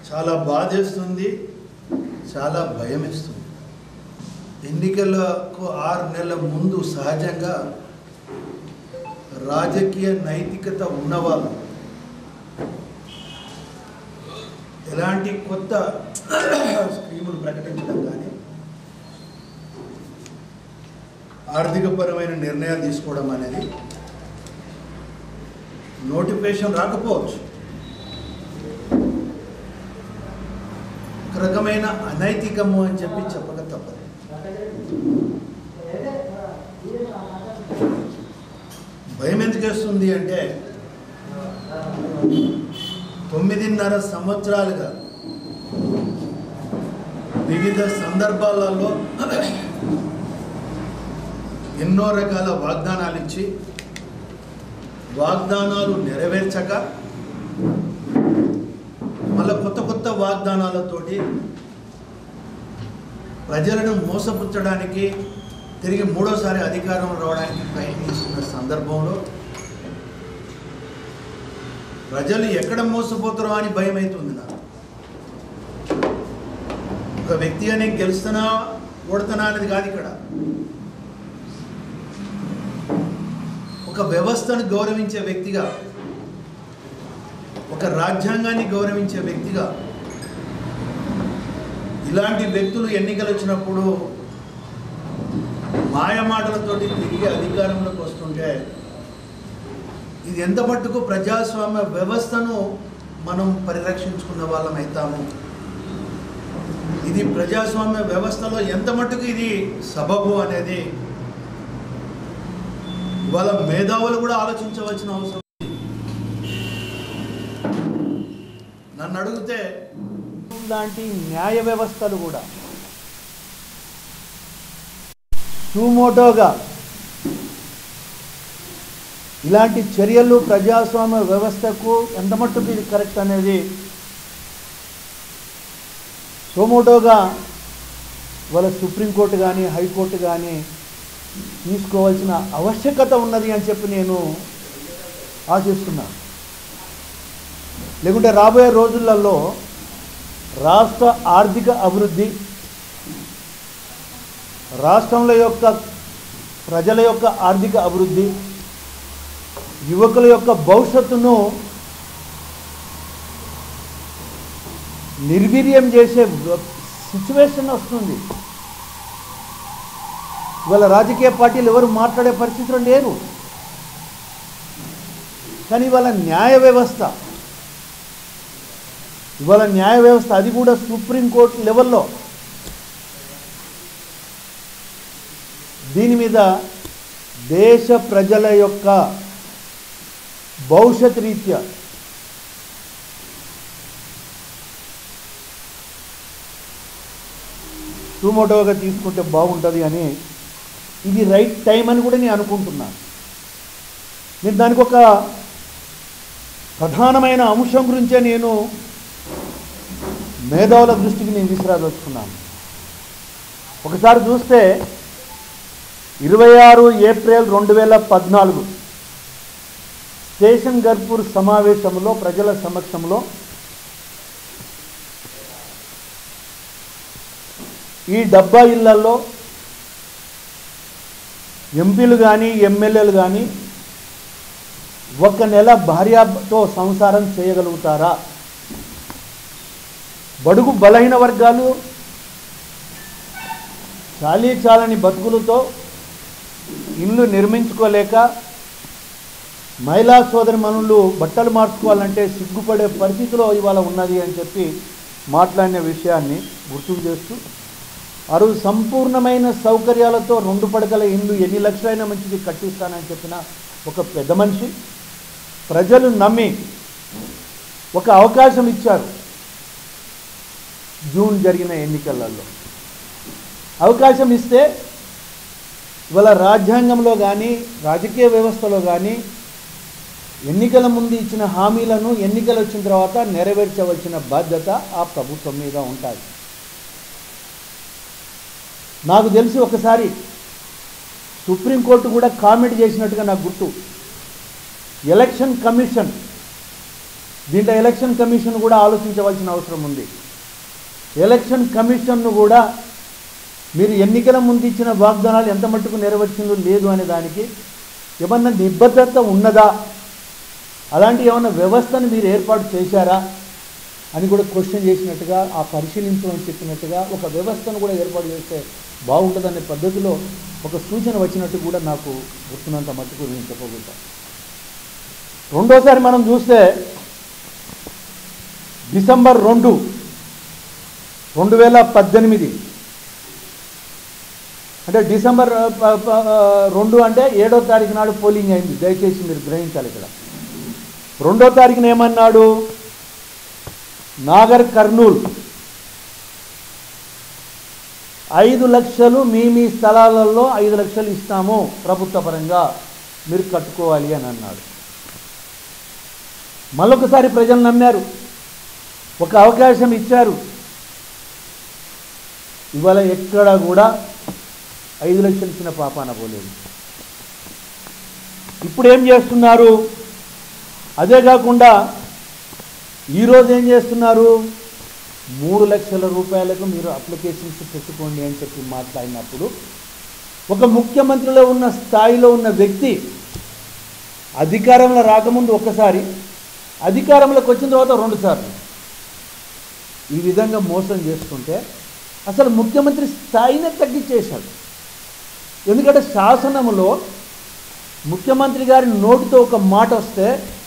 చాలా బాధేస్తుంది చాలా భయం వేస్తుంది ఎన్నికలకు ఆరు నెలల ముందు సహజంగా రాజకీయ నైతికత ఉన్నవాళ్ళు ఎలాంటి కొత్త స్కీములు ప్రకటించడం కానీ ఆర్థికపరమైన నిర్ణయాలు తీసుకోవడం అనేది నోటిఫికేషన్ రాకపోవచ్చు ఒక రకమైన అనైతికము అని చెప్పి చెప్పక తప్పదు భయం ఎందుకు వేస్తుంది అంటే తొమ్మిదిన్నర సంవత్సరాలుగా వివిధ సందర్భాలలో ఎన్నో రకాల వాగ్దానాలు ఇచ్చి వాగ్దానాలు నెరవేర్చక మళ్ళీ కొత్త కొత్త వాగ్దానాలతోటి ప్రజలను మోసపుచ్చడానికి తిరిగి మూడోసారి అధికారం రావడానికి ప్రయత్నిస్తున్న సందర్భంలో ప్రజలు ఎక్కడ మోసపోతారో అని భయం అవుతుంది నాకు ఒక వ్యక్తిగా నేను గెలుస్తున్నా ఓడుతున్నా అనేది కాదు ఇక్కడ ఒక వ్యవస్థను గౌరవించే వ్యక్తిగా ఒక రాజ్యాంగాన్ని గౌరవించే వ్యక్తిగా ఇలాంటి వ్యక్తులు ఎన్నికలు వచ్చినప్పుడు మాయమాటలతోటి తిరిగి అధికారంలోకి వస్తుంటే ఇది ఎంత మట్టుకు ప్రజాస్వామ్య వ్యవస్థను మనం పరిరక్షించుకున్న వాళ్ళం అవుతాము ఇది ప్రజాస్వామ్య వ్యవస్థలో ఎంత మట్టుకు ఇది సబబు అనేది ఇవాళ మేధావులు కూడా ఆలోచించవలసిన అవసరం ఉంది. నన్ను అడిగితే లాంటి న్యాయ వ్యవస్థలు కూడా సుమోటోగా ఇలాంటి చర్యలు ప్రజాస్వామ్య వ్యవస్థకు ఎంత మట్టుకు ఇది కరెక్ట్ అనేది సోమోటోగా వాళ్ళ సుప్రీంకోర్టు కానీ హైకోర్టు కానీ తీసుకోవాల్సిన ఆవశ్యకత ఉన్నది అని చెప్పి నేను ఆశిస్తున్నాను లేకుంటే రాబోయే రోజులలో రాష్ట్ర ఆర్థిక అభివృద్ధి రాష్ట్రంలో యొక్క ప్రజల యొక్క ఆర్థిక అభివృద్ధి యువకుల యొక్క భవిష్యత్తును నిర్వీర్యం చేసే సిచ్యువేషన్ వస్తుంది ఇవాళ రాజకీయ పార్టీలు ఎవరు మాట్లాడే పరిస్థితులు లేరు కానీ ఇవాళ న్యాయ వ్యవస్థ ఇవాళ న్యాయ వ్యవస్థ అది కూడా సుప్రీంకోర్టు లెవెల్లో దీని మీద దేశ ప్రజల యొక్క భవిష్యత్ రీత్యా సుమోటోగా తీసుకుంటే బాగుంటుంది అని ఇది రైట్ టైం అని కూడా నేను అనుకుంటున్నాను నేను దానికి ఒక ప్రధానమైన అంశం గురించే నేను మేధావుల దృష్టికి నేను తీసుకురాదలుచుకున్నాను ఒకసారి చూస్తే ఇరవై ఆరు ఏప్రిల్ రెండు వేల పద్నాలుగు స్టేషన్ గర్పూర్ సమావేశంలో ప్రజల సమక్షంలో ఈ డబ్బా ఇళ్లలో ఎంపీలు కానీ ఎమ్మెల్యేలు కానీ ఒక నెల భార్యతో సంసారం చేయగలుగుతారా బడుగు బలహీన వర్గాలు చాలీ చాలని బతుకులతో ఇల్లు నిర్మించుకోలేక మహిళా సోదరి మనులు బట్టలు మార్చుకోవాలంటే సిగ్గుపడే పరిస్థితిలో ఇవాళ ఉన్నది అని చెప్పి మాట్లాడిన విషయాన్ని గుర్తుకు చేస్తూ అరు సంపూర్ణమైన సౌకర్యాలతో రెండు పడకల ఇల్లు ఎన్ని లక్షలైనా మంచిది కట్టిస్తానని చెప్పిన ఒక పెద్ద మనిషి ప్రజలు నమ్మి ఒక అవకాశం ఇచ్చారు జూన్ జరిగిన ఎన్నికలలో అవకాశం ఇస్తే ఇవాళ రాజ్యాంగంలో కానీ రాజకీయ వ్యవస్థలో కానీ ఎన్నికల ముందు ఇచ్చిన హామీలను ఎన్నికలు వచ్చిన తర్వాత నెరవేర్చవలసిన బాధ్యత ఆ ప్రభుత్వం మీద ఉంటుంది నాకు తెలిసి ఒకసారి సుప్రీంకోర్టు కూడా కామెంట్ చేసినట్టుగా నాకు గుర్తు ఎలక్షన్ కమిషన్ దీంట్లో ఎలక్షన్ కమిషన్ కూడా ఆలోచించవలసిన అవసరం ఉంది ఎలక్షన్ కమిషన్ను కూడా మీరు ఎన్నికల ముందు ఇచ్చిన వాగ్దానాలు ఎంత మట్టుకు నెరవేర్చిందో లేదు అనే దానికి ఏమన్నా నిబద్ధత ఉన్నదా అలాంటి ఏమన్నా వ్యవస్థను మీరు ఏర్పాటు చేశారా అని కూడా క్వశ్చన్ చేసినట్టుగా ఆ పరిశీలించమని చెప్పినట్టుగా ఒక వ్యవస్థను కూడా ఏర్పాటు చేస్తే బాగుంటుందనే పద్ధతిలో ఒక సూచన వచ్చినట్టు కూడా నాకు గుర్తున్నంత మట్టుకు నేను చెప్పగలుగుతా రెండోసారి మనం చూస్తే డిసెంబర్ రెండు రెండు వేల పద్దెనిమిది అంటే డిసెంబర్ ఆ, ప- ప- ఆ, రెండు అంటే ఏడో తారీఖు నాడు పోలింగ్ అయింది దయచేసి మీరు గ్రహించాలి ఇక్కడ రెండో తారీఖున ఏమన్నాడు నాగర్ కర్నూల్ ఐదు లక్షలు మీ మీ స్థలాలలో ఐదు లక్షలు ఇస్తాము ప్రభుత్వ పరంగా మీరు కట్టుకోవాలి అని అన్నాడు మళ్ళొకసారి ప్రజలు నమ్మారు ఒక అవకాశం ఇచ్చారు ఇవాళ ఎక్కడ కూడా ఐదు లక్షలు ఇచ్చిన పాపాన పోలేదు ఇప్పుడు ఏం చేస్తున్నారు అదే కాకుండా ఈరోజు ఏం చేస్తున్నారు మూడు లక్షల రూపాయలకు మీరు అప్లికేషన్స్ పెట్టుకోండి అని చెప్పి మాట్లాడినప్పుడు ఒక ముఖ్యమంత్రిలో ఉన్న స్థాయిలో ఉన్న వ్యక్తి అధికారంలో రాకముందు ఒక్కసారి అధికారంలోకి వచ్చిన తర్వాత రెండుసార్లు ఈ విధంగా మోసం చేస్తుంటే అసలు ముఖ్యమంత్రి స్థాయినే తగ్గించేశాడు ఎందుకంటే శాసనములో ముఖ్యమంత్రి గారి నోటితో ఒక మాట వస్తే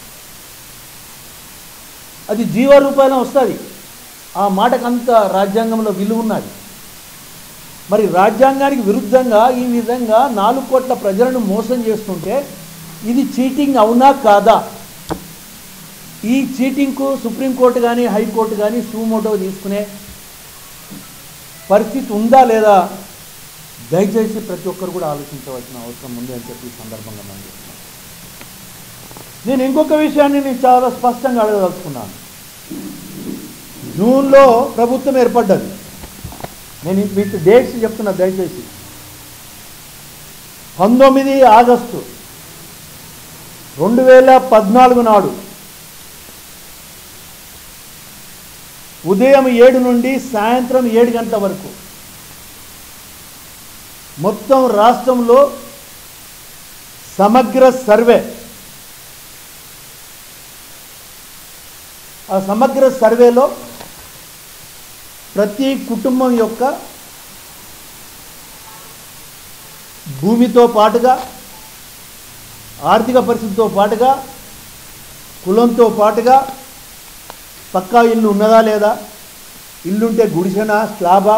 అది జీవ రూపాయన వస్తుంది ఆ మాటకు అంత రాజ్యాంగంలో విలువ ఉన్నది మరి రాజ్యాంగానికి విరుద్ధంగా ఈ విధంగా నాలుగు కోట్ల ప్రజలను మోసం చేస్తుంటే ఇది చీటింగ్ అవునా కాదా ఈ చీటింగ్కు సుప్రీంకోర్టు కానీ హైకోర్టు కానీ సూమోటో తీసుకునే పరిస్థితి ఉందా లేదా దయచేసి ప్రతి ఒక్కరు కూడా ఆలోచించవలసిన అవసరం ఉంది అని చెప్పి ఈ సందర్భంగా మనం చెప్తున్నాను నేను ఇంకొక విషయాన్ని నేను చాలా స్పష్టంగా అడగదలుచుకున్నాను జూన్లో ప్రభుత్వం ఏర్పడ్డది నేను మీకు డేట్స్ చెప్తున్నా దయచేసి పంతొమ్మిది ఆగస్టు రెండు వేల పద్నాలుగు నాడు ఉదయం ఏడు నుండి సాయంత్రం ఏడు గంటల వరకు మొత్తం రాష్ట్రంలో సమగ్ర సర్వే ఆ సమగ్ర సర్వేలో ప్రతి కుటుంబం యొక్క భూమితో పాటుగా ఆర్థిక పరిస్థితితో పాటుగా కులంతో పాటుగా పక్కా ఇల్లు ఉన్నదా లేదా ఇల్లుంటే గుడిసెనా స్లాబా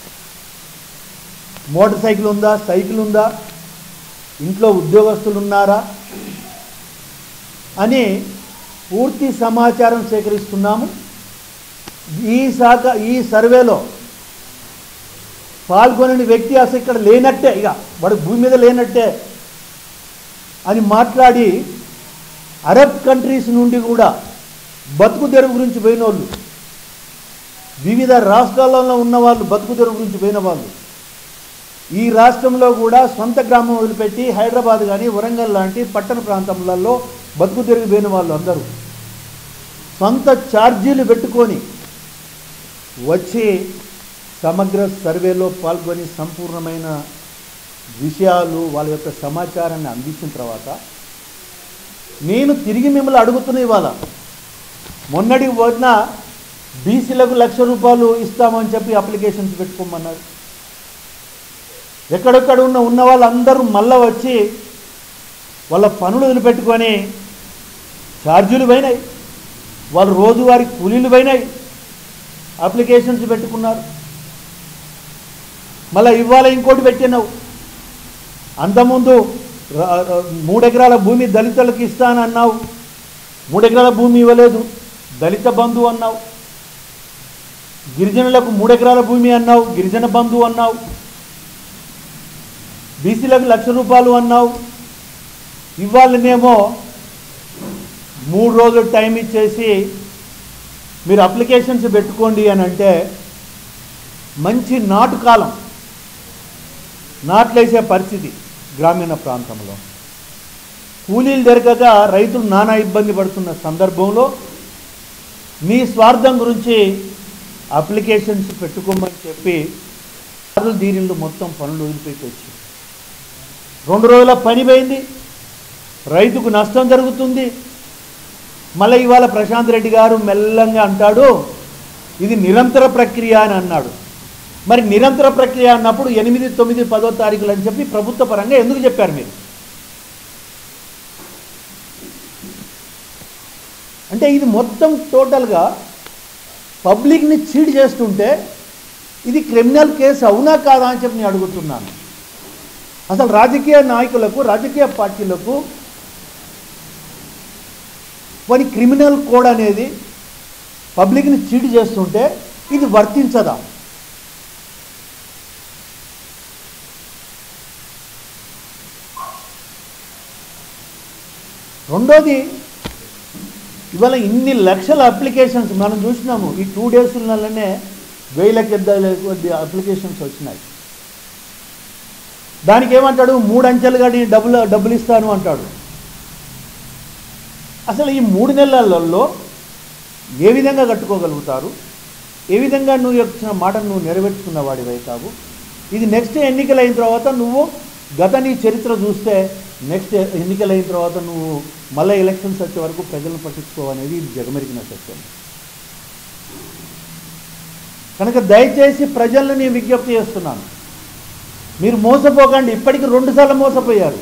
మోటార్ సైకిల్ ఉందా సైకిల్ ఉందా ఇంట్లో ఉద్యోగస్తులు ఉన్నారా అని పూర్తి సమాచారం సేకరిస్తున్నాము ఈ శాఖ ఈ సర్వేలో పాల్గొనని వ్యక్తి అసలు ఇక్కడ లేనట్టే ఇక వాడు భూమి మీద లేనట్టే అని మాట్లాడి అరబ్ కంట్రీస్ నుండి కూడా బతుకు తెరువు గురించి పోయిన వాళ్ళు వివిధ రాష్ట్రాలలో ఉన్న వాళ్ళు బతుకు తెరువు గురించి పోయిన వాళ్ళు ఈ రాష్ట్రంలో కూడా సొంత గ్రామం వదిలిపెట్టి హైదరాబాద్ కానీ వరంగల్ లాంటి పట్టణ ప్రాంతాలలో బతుకు తెరుగు పోయిన వాళ్ళు అందరూ సొంత ఛార్జీలు పెట్టుకొని వచ్చి సమగ్ర సర్వేలో పాల్గొని సంపూర్ణమైన విషయాలు వాళ్ళ యొక్క సమాచారాన్ని అందించిన తర్వాత నేను తిరిగి మిమ్మల్ని అడుగుతున్న ఇవాళ మొన్నటికి పోయిన బీసీలకు లక్ష రూపాయలు ఇస్తామని చెప్పి అప్లికేషన్స్ పెట్టుకోమన్నారు ఎక్కడెక్కడ ఉన్న ఉన్న వాళ్ళందరూ మళ్ళా వచ్చి వాళ్ళ పనులు వదిలిపెట్టుకొని ఛార్జీలు పోయినాయి వాళ్ళు రోజువారి కూలీలు పోయినాయి అప్లికేషన్స్ పెట్టుకున్నారు మళ్ళీ ఇవాళ ఇంకోటి పెట్టినావు అంతకుముందు ర- ర- మూడెకరాల భూమి దళితులకు ఇస్తానన్నావు మూడెకరాల భూమి ఇవ్వలేదు దళిత బంధు అన్నావు గిరిజనులకు మూడెకరాల భూమి అన్నావు గిరిజన బంధు అన్నావు బీసీలకు లక్ష రూపాయలు అన్నావు ఇవ్వాలనేమో మూడు రోజులు టైం ఇచ్చేసి మీరు అప్లికేషన్స్ పెట్టుకోండి అని అంటే మంచి నాటు కాలం నాట్లేసే పరిస్థితి గ్రామీణ ప్రాంతంలో కూలీలు దొరకక రైతులు నానా ఇబ్బంది పడుతున్న సందర్భంలో మీ స్వార్థం గురించి అప్లికేషన్స్ పెట్టుకోమని చెప్పి వాళ్ళు దీనిలో మొత్తం పనులు వదిలిపెట్టి వచ్చి రెండు రోజుల పని పోయింది రైతుకు నష్టం జరుగుతుంది మళ్ళీ ఇవాళ ప్రశాంత్ రెడ్డి గారు మెల్లంగా అంటాడు ఇది నిరంతర ప్రక్రియ అని అన్నాడు మరి నిరంతర ప్రక్రియ అన్నప్పుడు ఎనిమిది తొమ్మిది పదో తారీఖులు అని చెప్పి ప్రభుత్వ పరంగా ఎందుకు చెప్పారు మీరు అంటే ఇది మొత్తం టోటల్గా పబ్లిక్ని చీట్ చేస్తుంటే ఇది క్రిమినల్ కేసు అవునా కాదా అని చెప్పి నేను అడుగుతున్నాను అసలు రాజకీయ నాయకులకు రాజకీయ పార్టీలకు మరి క్రిమినల్ కోడ్ అనేది పబ్లిక్ని చీట్ చేస్తుంటే ఇది వర్తించదా రెండోది ఇవాళ ఇన్ని లక్షల అప్లికేషన్స్ మనం చూసినాము ఈ టూ డేస్లనే వేలకి కొద్ది అప్లికేషన్స్ వచ్చినాయి దానికి ఏమంటాడు మూడు అంచెలుగా నేను డబ్బులు డబ్బులు ఇస్తాను అంటాడు అసలు ఈ మూడు నెలలలో ఏ విధంగా కట్టుకోగలుగుతారు ఏ విధంగా నువ్వు ఇచ్చిన మాటను నువ్వు నెరవేర్చుకున్న వాడివైతావు ఇది నెక్స్ట్ ఎన్నికలు అయిన తర్వాత నువ్వు గత నీ చరిత్ర చూస్తే నెక్స్ట్ ఎన్నికలు అయిన తర్వాత నువ్వు మళ్ళీ ఎలక్షన్స్ వచ్చే వరకు ప్రజలను పట్టించుకోవనేది ఇది జగమెరిగిన సత్యం కనుక దయచేసి ప్రజలను నేను విజ్ఞప్తి చేస్తున్నాను మీరు మోసపోకండి ఇప్పటికి రెండుసార్లు మోసపోయారు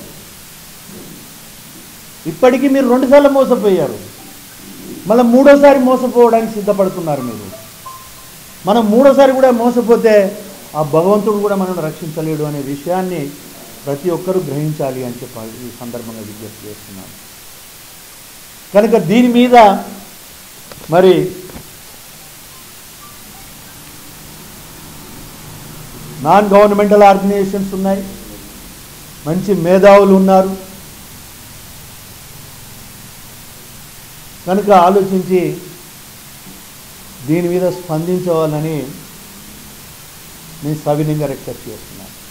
ఇప్పటికీ మీరు రెండుసార్లు మోసపోయారు మళ్ళీ మూడోసారి మోసపోవడానికి సిద్ధపడుతున్నారు మీరు మనం మూడోసారి కూడా మోసపోతే ఆ భగవంతుడు కూడా మనల్ని రక్షించలేడు అనే విషయాన్ని ప్రతి ఒక్కరూ గ్రహించాలి అని చెప్పి ఈ సందర్భంగా విజ్ఞప్తి చేస్తున్నాను కనుక దీని మీద మరి నాన్ గవర్నమెంటల్ ఆర్గనైజేషన్స్ ఉన్నాయి మంచి మేధావులు ఉన్నారు కనుక ఆలోచించి దీని మీద స్పందించవాలని నేను సవినయంగా రిక్వెస్ట్ చేస్తున్నాను